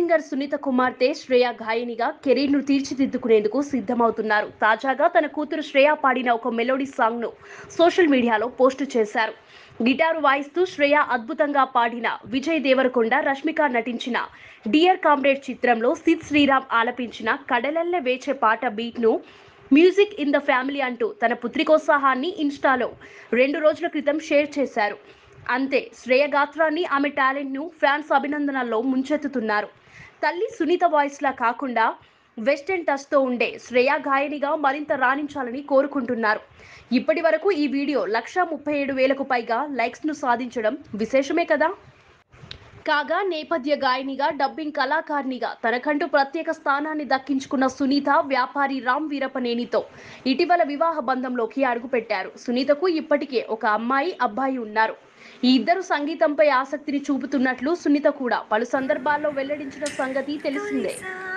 singer Sunitha కుమార్తె శ్రేయ గాయనిగా కెరీర్ను తీర్చిదిద్దుకునేందుకు సిద్ధమవుతున్నారు తాజాగా తన కూతురు శ్రేయ పాడిన ఒక మెలోడీ సాంగ్ను సోషల్ మీడియాలో పోస్టు చేశారు గిటారు వాయిస్తూ శ్రేయ అద్భుతంగా పాడిన విజయ్ దేవరకొండ రష్మిక నటించిన డియర్ కామ్రేడ్ చిత్రంలో సిద్ శ్రీరామ్ ఆలపించిన కడలల్లె వేచే పాట బీట్ను మ్యూజిక్ ఇన్ ద ఫ్యామిలీ అంటూ తన పుత్రికోత్సాహాన్ని ఇన్స్టాలో రెండు రోజుల క్రితం షేర్ చేశారు అంతే శ్రేయ గాత్రాన్ని ఆమె టాలెంట్ను ఫ్యాన్స్ అభినందనల్లో ముంచెత్తుతున్నారు తల్లి సునీత వాయిస్లా కాకుండా వెస్టర్న్ టచ్తో ఉండే శ్రేయ గాయనిగా మరింత రాణించాలని కోరుకుంటున్నారు ఇప్పటి వరకు ఈ వీడియో లక్షా ముప్పై ఏడు వేలకు పైగా లైక్స్ను సాధించడం విశేషమే కదా కాగా నేపథ్య గాయనిగా డబ్బింగ్ కళాకారిణిగా తనకంటూ ప్రత్యేక స్థానాన్ని దక్కించుకున్న సునీత వ్యాపారి రామ్ వీరపనేనితో ఇటీవల వివాహ బంధంలోకి అడుగుపెట్టారు సునీతకు ఇప్పటికే ఒక అమ్మాయి అబ్బాయి ఉన్నారు ఈ ఇద్దరు సంగీతంపై ఆసక్తిని చూపుతున్నట్లు సునీత కూడా పలు సందర్భాల్లో వెల్లడించిన సంగతి తెలిసిందే